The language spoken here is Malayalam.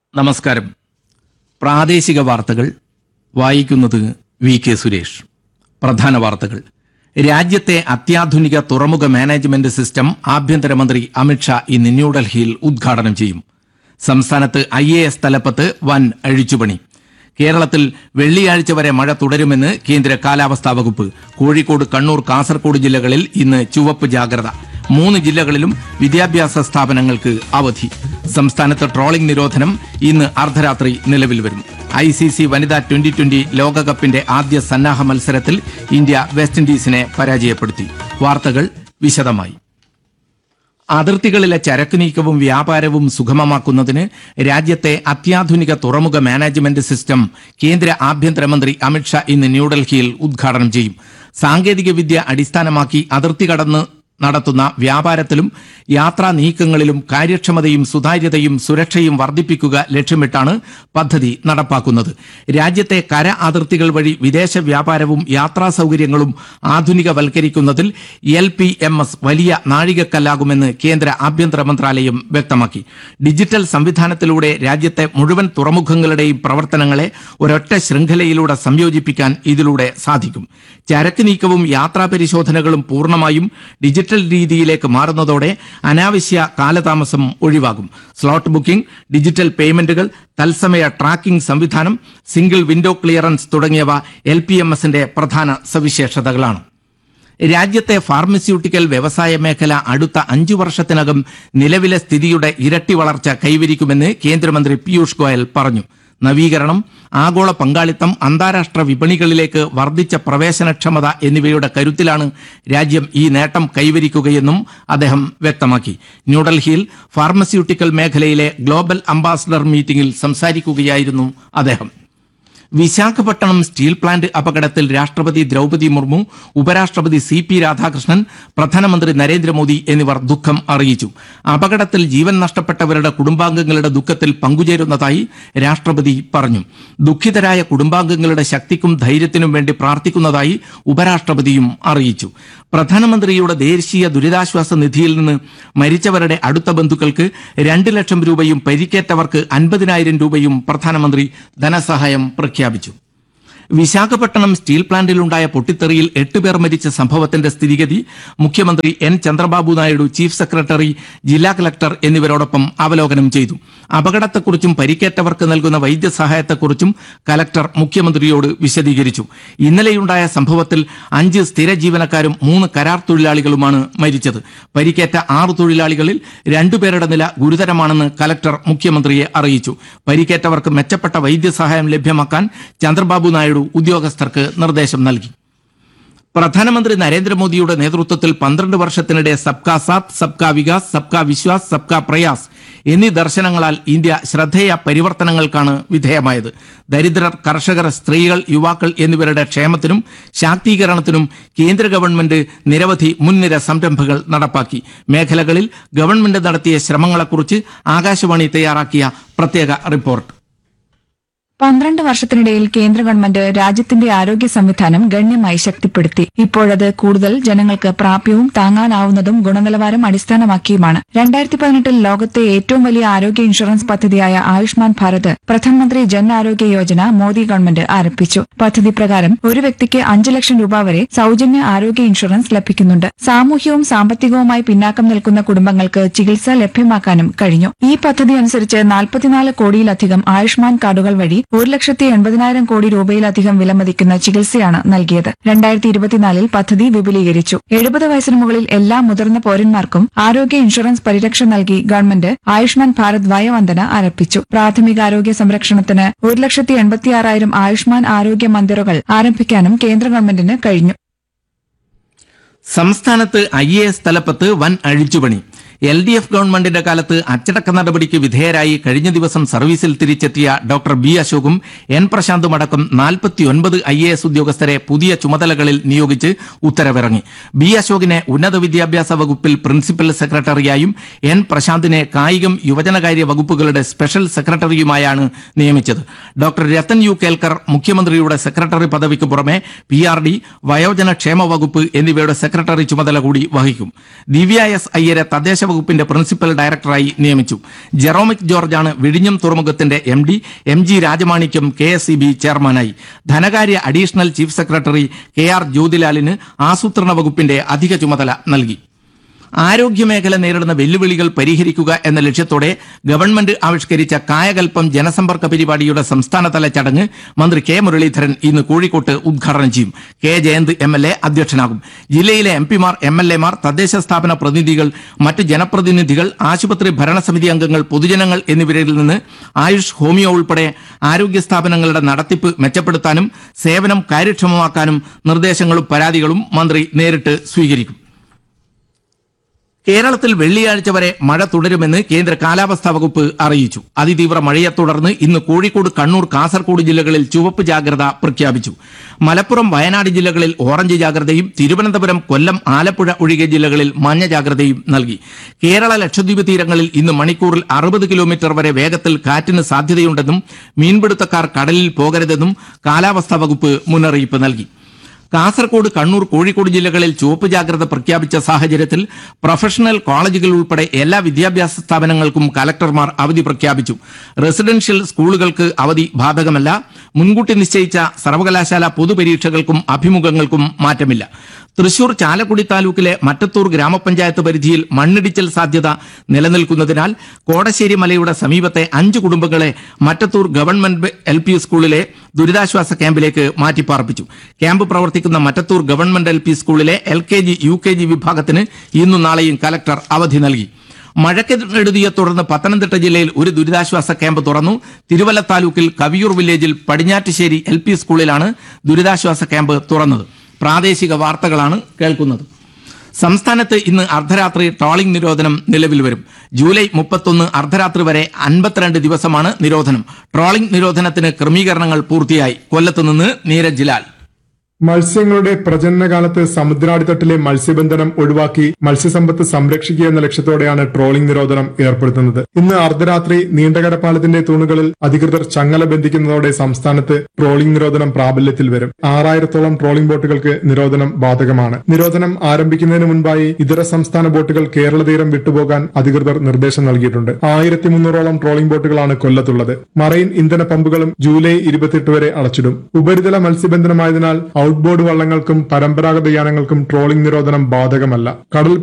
നമസ്കാരം പ്രാദേശിക വാർത്തകൾ വായിക്കുന്നത് വി കെ സുരേഷ് പ്രധാന വാർത്തകൾ രാജ്യത്തെ അത്യാധുനിക തുറമുഖ മാനേജ്മെന്റ് സിസ്റ്റം ആഭ്യന്തരമന്ത്രി അമിത്ഷാ ഇന്ന് ന്യൂഡൽഹിയിൽ ഉദ്ഘാടനം ചെയ്യും സംസ്ഥാനത്ത് ഐ എ എസ് തലപ്പത്ത് വൻ അഴിച്ചുപണി കേരളത്തിൽ വെള്ളിയാഴ്ച വരെ മഴ തുടരുമെന്ന് കേന്ദ്ര കാലാവസ്ഥാ വകുപ്പ് കോഴിക്കോട് കണ്ണൂർ കാസർഗോഡ് ജില്ലകളിൽ ഇന്ന് ചുവപ്പ് ജാഗ്രത മൂന്ന് ജില്ലകളിലും വിദ്യാഭ്യാസ സ്ഥാപനങ്ങൾക്ക് അവധി സംസ്ഥാനത്ത് ട്രോളിംഗ് നിരോധനം ഇന്ന് അർദ്ധരാത്രി നിലവിൽ വരും ഐ സി സി വനിതാ ട്വന്റി ട്വന്റി ലോകകപ്പിന്റെ ആദ്യ സന്നാഹ മത്സരത്തിൽ ഇന്ത്യ വെസ്റ്റ് ഇൻഡീസിനെ പരാജയപ്പെടുത്തി വാർത്തകൾ വിശദമായി അതിർത്തികളിലെ ചരക്ക് നീക്കവും വ്യാപാരവും സുഗമമാക്കുന്നതിന് രാജ്യത്തെ അത്യാധുനിക തുറമുഖ മാനേജ്മെന്റ് സിസ്റ്റം കേന്ദ്ര ആഭ്യന്തരമന്ത്രി അമിത്ഷാ ഇന്ന് ന്യൂഡൽഹിയിൽ ഉദ്ഘാടനം ചെയ്യും സാങ്കേതിക വിദ്യ അടിസ്ഥാനമാക്കി അതിർത്തി കടന്ന് നടത്തുന്ന വ്യാപാരത്തിലും യാത്രാ നീക്കങ്ങളിലും കാര്യക്ഷമതയും സുതാര്യതയും സുരക്ഷയും വർദ്ധിപ്പിക്കുക ലക്ഷ്യമിട്ടാണ് പദ്ധതി നടപ്പാക്കുന്നത് രാജ്യത്തെ കര അതിർത്തികൾ വഴി വിദേശ വ്യാപാരവും യാത്രാ സൗകര്യങ്ങളും ആധുനികവൽക്കരിക്കുന്നതിൽ എൽ പി എം എസ് വലിയ നാഴികക്കല്ലാകുമെന്ന് കേന്ദ്ര ആഭ്യന്തര മന്ത്രാലയം വ്യക്തമാക്കി ഡിജിറ്റൽ സംവിധാനത്തിലൂടെ രാജ്യത്തെ മുഴുവൻ തുറമുഖങ്ങളുടെയും പ്രവർത്തനങ്ങളെ ഒരൊറ്റ ശൃംഖലയിലൂടെ സംയോജിപ്പിക്കാൻ ഇതിലൂടെ സാധിക്കും ചരക്ക് നീക്കവും യാത്രാ പരിശോധനകളും പൂർണ്ണമായും ഡിജിറ്റൽ രീതിയിലേക്ക് മാറുന്നതോടെ അനാവശ്യ കാലതാമസം ഒഴിവാകും സ്ലോട്ട് ബുക്കിംഗ് ഡിജിറ്റൽ പേയ്മെന്റുകൾ തത്സമയ ട്രാക്കിംഗ് സംവിധാനം സിംഗിൾ വിൻഡോ ക്ലിയറൻസ് തുടങ്ങിയവ എൽ പി എം എസിന്റെ പ്രധാന സവിശേഷതകളാണ് രാജ്യത്തെ ഫാർമസ്യൂട്ടിക്കൽ വ്യവസായ മേഖല അടുത്ത അഞ്ചു വർഷത്തിനകം നിലവിലെ സ്ഥിതിയുടെ ഇരട്ടി വളർച്ച കൈവരിക്കുമെന്ന് കേന്ദ്രമന്ത്രി പീയൂഷ് ഗോയൽ പറഞ്ഞു നവീകരണം ആഗോള പങ്കാളിത്തം അന്താരാഷ്ട്ര വിപണികളിലേക്ക് വർദ്ധിച്ച പ്രവേശനക്ഷമത എന്നിവയുടെ കരുത്തിലാണ് രാജ്യം ഈ നേട്ടം കൈവരിക്കുകയെന്നും അദ്ദേഹം വ്യക്തമാക്കി ന്യൂഡൽഹിയിൽ ഫാർമസ്യൂട്ടിക്കൽ മേഖലയിലെ ഗ്ലോബൽ അംബാസഡർ മീറ്റിംഗിൽ സംസാരിക്കുകയായിരുന്നു അദ്ദേഹം വിശാഖപട്ടണം സ്റ്റീൽ പ്ലാന്റ് അപകടത്തിൽ രാഷ്ട്രപതി ദ്രൗപതി മുർമു ഉപരാഷ്ട്രപതി സി പി രാധാകൃഷ്ണൻ പ്രധാനമന്ത്രി നരേന്ദ്രമോദി എന്നിവർ ദുഃഖം അറിയിച്ചു അപകടത്തിൽ ജീവൻ നഷ്ടപ്പെട്ടവരുടെ കുടുംബാംഗങ്ങളുടെ ദുഃഖത്തിൽ പങ്കുചേരുന്നതായി രാഷ്ട്രപതി പറഞ്ഞു ദുഃഖിതരായ കുടുംബാംഗങ്ങളുടെ ശക്തിക്കും ധൈര്യത്തിനും വേണ്ടി പ്രാർത്ഥിക്കുന്നതായി ഉപരാഷ്ട്രപതിയും അറിയിച്ചു പ്രധാനമന്ത്രിയുടെ ദേശീയ ദുരിതാശ്വാസ നിധിയിൽ നിന്ന് മരിച്ചവരുടെ അടുത്ത ബന്ധുക്കൾക്ക് രണ്ട് ലക്ഷം രൂപയും പരിക്കേറ്റവർക്ക് അൻപതിനായിരം രൂപയും പ്രധാനമന്ത്രി ധനസഹായം പ്രഖ്യാപിച്ചു വിശാഖപട്ടണം സ്റ്റീൽ പ്ലാന്റിലുണ്ടായ പൊട്ടിത്തെറിയിൽ എട്ട് പേർ മരിച്ച സംഭവത്തിന്റെ സ്ഥിതിഗതി മുഖ്യമന്ത്രി N Chandrababu Naidu chief secretary ജില്ലാ കളക്ടർ എന്നിവരോടൊപ്പം അവലോകനം ചെയ്തു അപകടത്തെക്കുറിച്ചും പരിക്കേറ്റവർക്ക് നൽകുന്ന വൈദ്യസഹായത്തെക്കുറിച്ചും കലക്ടർ മുഖ്യമന്ത്രിയോട് വിശദീകരിച്ചു ഇന്നലെയുണ്ടായ സംഭവത്തിൽ അഞ്ച് സ്ഥിര ജീവനക്കാരും മൂന്ന് കരാർ തൊഴിലാളികളുമാണ് മരിച്ചത് പരിക്കേറ്റ ആറ് തൊഴിലാളികളിൽ രണ്ടുപേരുടെ നില ഗുരുതരമാണെന്ന് കലക്ടർ മുഖ്യമന്ത്രിയെ അറിയിച്ചു പരിക്കേറ്റവർക്ക് മെച്ചപ്പെട്ട വൈദ്യസഹായം ലഭ്യമാക്കാൻ ചന്ദ്രബാബു നായിഡു ഉദ്യോഗസ്ഥർക്ക് നിർദ്ദേശം നൽകി പ്രധാനമന്ത്രി നരേന്ദ്രമോദിയുടെ നേതൃത്വത്തിൽ പന്ത്രണ്ട് വർഷത്തിനിടെ സബ്കാ സാത്ത് സബ്കാ വികാസ് സബ്കാ വിശ്വാസ് സബ്കാ പ്രയാസ് എന്നീ ദർശനങ്ങളാൽ ഇന്ത്യ ശ്രദ്ധേയ പരിവർത്തനങ്ങൾക്കാണ് വിധേയമായത് ദരിദ്രർ കർഷകർ സ്ത്രീകൾ യുവാക്കൾ എന്നിവരുടെ ക്ഷേമത്തിനും ശാക്തീകരണത്തിനും കേന്ദ്ര ഗവൺമെന്റ് നിരവധി മുൻനിര സംരംഭങ്ങൾ നടപ്പാക്കി മേഖലകളിൽ ഗവൺമെന്റ് നടത്തിയ ശ്രമങ്ങളെക്കുറിച്ച് ആകാശവാണി തയ്യാറാക്കിയ പ്രത്യേക റിപ്പോർട്ട് പന്ത്രണ്ട് വർഷത്തിനിടയിൽ കേന്ദ്ര ഗവൺമെന്റ് രാജ്യത്തിന്റെ ആരോഗ്യ സംവിധാനം ഗണ്യമായി ശക്തിപ്പെടുത്തി ഇപ്പോഴത് കൂടുതൽ ജനങ്ങൾക്ക് പ്രാപ്യവും താങ്ങാനാവുന്നതും ഗുണനിലവാരം അടിസ്ഥാനമാക്കിയുമാണ് രണ്ടായിരത്തി പതിനെട്ടിൽ ലോകത്തെ ഏറ്റവും വലിയ ആരോഗ്യ ഇൻഷുറൻസ് പദ്ധതിയായ ആയുഷ്മാൻ ഭാരത് പ്രധാനമന്ത്രി ജൻ ആരോഗ്യ യോജന മോദി ഗവൺമെന്റ് ആരംഭിച്ചു പദ്ധതി പ്രകാരം ഒരു വ്യക്തിക്ക് അഞ്ച് ലക്ഷം രൂപ വരെ സൌജന്യ ആരോഗ്യ ഇൻഷുറൻസ് ലഭിക്കുന്നുണ്ട് സാമൂഹ്യവും സാമ്പത്തികവുമായി പിന്നാക്കം നിൽക്കുന്ന കുടുംബങ്ങൾക്ക് ചികിത്സ ലഭ്യമാക്കാനും കഴിഞ്ഞു ഈ പദ്ധതി അനുസരിച്ച് നാൽപ്പത്തിനാല് കോടിയിലധികം ആയുഷ്മാൻ കാർഡുകൾ വഴി ഒരു ലക്ഷത്തി എൺപതിനായിരം കോടി രൂപയിലധികം വിലമതിക്കുന്ന ചികിത്സയാണ് നൽകിയത് രണ്ടായിരത്തി ഇരുപത്തിനാലിൽ പദ്ധതി വിപുലീകരിച്ചു എഴുപത് വയസ്സിന് മുകളിൽ എല്ലാ മുതിർന്ന പൌരന്മാർക്കും ആരോഗ്യ ഇൻഷുറൻസ് പരിരക്ഷ നൽകി ഗവൺമെന്റ് ആയുഷ്മാൻ ഭാരത് വയോവന്ദന ആരംഭിച്ചു പ്രാഥമികാരോഗ്യ സംരക്ഷണത്തിന് ഒരു ലക്ഷത്തി എൺപത്തിയാറായിരം ആയുഷ്മാൻ ആരോഗ്യ മന്ദിറുകൾ ആരംഭിക്കാനും കേന്ദ്ര ഗവൺമെന്റിന് കഴിഞ്ഞു സംസ്ഥാനത്ത് ഐ എ എസ് തലപ്പത്ത് വൻ അഴിച്ചുപണി എൽ ഡി എഫ് ഗവൺമെന്റിന്റെ കാലത്ത് അച്ചടക്ക നടപടിക്ക് വിധേയരായി കഴിഞ്ഞ ദിവസം സർവീസിൽ തിരിച്ചെത്തിയ ഡോക്ടർ ബി അശോകും എൻ പ്രശാന്തും അടക്കം നാൽപ്പത്തിയൊൻപത് ഐ എ എസ് ഉദ്യോഗസ്ഥരെ പുതിയ ചുമതലകളിൽ നിയോഗിച്ച് ഉത്തരവിറങ്ങി ബി അശോകിനെ ഉന്നത വിദ്യാഭ്യാസ വകുപ്പിൽ പ്രിൻസിപ്പൽ സെക്രട്ടറിയായും എൻ പ്രശാന്തിനെ കായികം യുവജനകാര്യ വകുപ്പുകളുടെ സ്പെഷ്യൽ സെക്രട്ടറിയുമായാണ് നിയമിച്ചത് ഡോക്ടർ രത്തൻ യു കേൽക്കർ മുഖ്യമന്ത്രിയുടെ സെക്രട്ടറി പദവിക്ക് പുറമെ പി ആർ ഡി വയോജന ക്ഷേമ വകുപ്പ് എന്നിവയുടെ സെക്രട്ടറി ചുമതല കൂടി വഹിക്കും ദിവ്യ എസ് അയ്യരെ തദ്ദേശ വകുപ്പിന്റെ പ്രിൻസിപ്പൽ ഡയറക്ടറായി നിയമിച്ചു ജെറോമിക് ജോർജാണ് വിഴിഞ്ഞം തുറമുഖത്തിന്റെ M D M G Rajamanikyam K S E B ചെയർമാനായി ധനകാര്യ additional chief secretary K R ജ്യോതിലാലിന് ആസൂത്രണ വകുപ്പിന്റെ അധിക ചുമതല നൽകി ആരോഗ്യമേഖല നേരിടുന്ന വെല്ലുവിളികൾ പരിഹരിക്കുക എന്ന ലക്ഷ്യത്തോടെ ഗവൺമെന്റ് ആവിഷ്കരിച്ച കായകൽപ്പം ജനസമ്പർക്ക പരിപാടിയുടെ സംസ്ഥാനതല ചടങ്ങ് മന്ത്രി കെ മുരളീധരൻ ഇന്ന് കോഴിക്കോട്ട് ഉദ്ഘാടനം ചെയ്യും K Jayanth M L A അധ്യക്ഷനാകും ജില്ലയിലെ എം പിമാർ എം എൽ എമാർ തദ്ദേശ സ്ഥാപന പ്രതിനിധികൾ മറ്റ് ജനപ്രതിനിധികൾ ആശുപത്രി ഭരണസമിതി അംഗങ്ങൾ പൊതുജനങ്ങൾ എന്നിവരിൽ നിന്ന് ആയുഷ് ഹോമിയോ ഉൾപ്പെടെ ആരോഗ്യ സ്ഥാപനങ്ങളുടെ നടത്തിപ്പ് മെച്ചപ്പെടുത്താനും സേവനം കാര്യക്ഷമമാക്കാനും നിർദ്ദേശങ്ങളും പരാതികളും മന്ത്രി നേരിട്ട് സ്വീകരിക്കും കേരളത്തിൽ വെള്ളിയാഴ്ച വരെ മഴ തുടരുമെന്ന് കേന്ദ്ര കാലാവസ്ഥാ വകുപ്പ് അറിയിച്ചു അതിതീവ്ര മഴയെ തുടർന്ന് ഇന്ന് കോഴിക്കോട് കണ്ണൂർ കാസർഗോഡ് ജില്ലകളിൽ ചുവപ്പ് ജാഗ്രത പ്രഖ്യാപിച്ചു മലപ്പുറം വയനാട് ജില്ലകളിൽ ഓറഞ്ച് ജാഗ്രതയും തിരുവനന്തപുരം കൊല്ലം ആലപ്പുഴ ഒഴികെ ജില്ലകളിൽ മഞ്ഞ ജാഗ്രതയും നൽകി കേരള ലക്ഷദ്വീപ് തീരങ്ങളിൽ ഇന്ന് മണിക്കൂറിൽ അറുപത് കിലോമീറ്റർ വരെ വേഗത്തിൽ കാറ്റിന് സാധ്യതയുണ്ടെന്നും മീൻപിടുത്തക്കാർ കടലിൽ പോകരുതെന്നും കാലാവസ്ഥാ വകുപ്പ് മുന്നറിയിപ്പ് നൽകി കാസർകോട് കണ്ണൂർ കോഴിക്കോട് ജില്ലകളിൽ ചുവപ്പ് ജാഗ്രത പ്രഖ്യാപിച്ച സാഹചര്യത്തിൽ പ്രൊഫഷണൽ കോളേജുകൾ ഉൾപ്പെടെ എല്ലാ വിദ്യാഭ്യാസ സ്ഥാപനങ്ങൾക്കും കലക്ടർമാർ അവധി പ്രഖ്യാപിച്ചു റെസിഡൻഷ്യൽ സ്കൂളുകൾക്ക് അവധി ബാധകമല്ല മുൻകൂട്ടി നിശ്ചയിച്ച സർവകലാശാല പൊതുപരീക്ഷകൾക്കും അഭിമുഖങ്ങൾക്കും മാറ്റമില്ല തൃശൂർ ചാലക്കുടി താലൂക്കിലെ മറ്റത്തൂർ ഗ്രാമപഞ്ചായത്ത് പരിധിയിൽ മണ്ണിടിച്ചൽ സാധ്യത നിലനിൽക്കുന്നതിനാൽ കോടശ്ശേരി മലയുടെ സമീപത്തെ അഞ്ച് കുടുംബങ്ങളെ മറ്റത്തൂർ ഗവൺമെന്റ് എൽ പി സ്കൂളിലെ ദുരിതാശ്വാസ ക്യാമ്പിലേക്ക് മാറ്റിപ്പാർപ്പിച്ചു ക്യാമ്പ് പ്രവർത്തിക്കുന്ന മറ്റത്തൂർ ഗവൺമെന്റ് എൽ പി സ്കൂളിലെ L K G U K G വിഭാഗത്തിന് ഇന്നും നാളെയും കലക്ടർ അവധി നൽകി മഴക്കെടുതിയെ തുടർന്ന് പത്തനംതിട്ട ജില്ലയിൽ ഒരു ദുരിതാശ്വാസ ക്യാമ്പ് തുറന്നു തിരുവല്ല താലൂക്കിൽ കവിയൂർ വില്ലേജിൽ പടിഞ്ഞാറ്റുശ്ശേരി എൽ പി സ്കൂളിലാണ് ദുരിതാശ്വാസ ക്യാമ്പ് തുറന്നത് പ്രാദേശിക വാർത്തകളാണ് കേൾക്കുന്നത് സംസ്ഥാനത്ത് ഇന്ന് അർദ്ധരാത്രി ട്രോളിംഗ് നിരോധനം നിലവിൽ വരും ജൂലൈ മുപ്പത്തൊന്ന് അർദ്ധരാത്രി വരെ അൻപത്തിരണ്ട് ദിവസമാണ് നിരോധനം ട്രോളിംഗ് നിരോധനത്തിന് ക്രമീകരണങ്ങൾ പൂർത്തിയായി കൊല്ലത്ത് നിന്ന് നീരജ് ലാൽ മത്സ്യങ്ങളുടെ പ്രജനനകാലത്ത് സമുദ്രാടിത്തട്ടിലെ മത്സ്യബന്ധനം ഒഴിവാക്കി മത്സ്യസമ്പത്ത് സംരക്ഷിക്കുക എന്ന ലക്ഷ്യത്തോടെയാണ് ട്രോളിംഗ് നിരോധനം ഏർപ്പെടുത്തുന്നത് ഇന്ന് അർദ്ധരാത്രി നീണ്ടകരപ്പാലത്തിന്റെ തൂണുകളിൽ അധികൃതർ ചങ്ങല ബന്ധിക്കുന്നതോടെ സംസ്ഥാനത്ത് ട്രോളിംഗ് നിരോധനം പ്രാബല്യത്തിൽ വരും ആറായിരത്തോളം ട്രോളിംഗ് ബോട്ടുകൾക്ക് നിരോധനം ബാധകമാണ് നിരോധനം ആരംഭിക്കുന്നതിന് മുൻപായി ഇതര സംസ്ഥാന ബോട്ടുകൾ കേരള തീരം വിട്ടുപോകാൻ അധികൃതർ നിർദ്ദേശം നൽകിയിട്ടുണ്ട് ആയിരത്തി മുന്നൂറോളം ട്രോളിംഗ് ബോട്ടുകളാണ് കൊല്ലത്തുള്ളത് മറൈൻ ഇന്ധന പമ്പുകളും ജൂലൈ ഇരുപത്തിയെട്ട് വരെ അടച്ചിടും ഉപരിതല മത്സ്യബന്ധനമായതിനാൽ ഔട്ട്ബോർഡ് വള്ളങ്ങൾക്കും പരമ്പരാഗത യാനങ്ങൾക്കും ട്രോളിംഗ് നിരോധനം ബാധകമല്ല കടൽ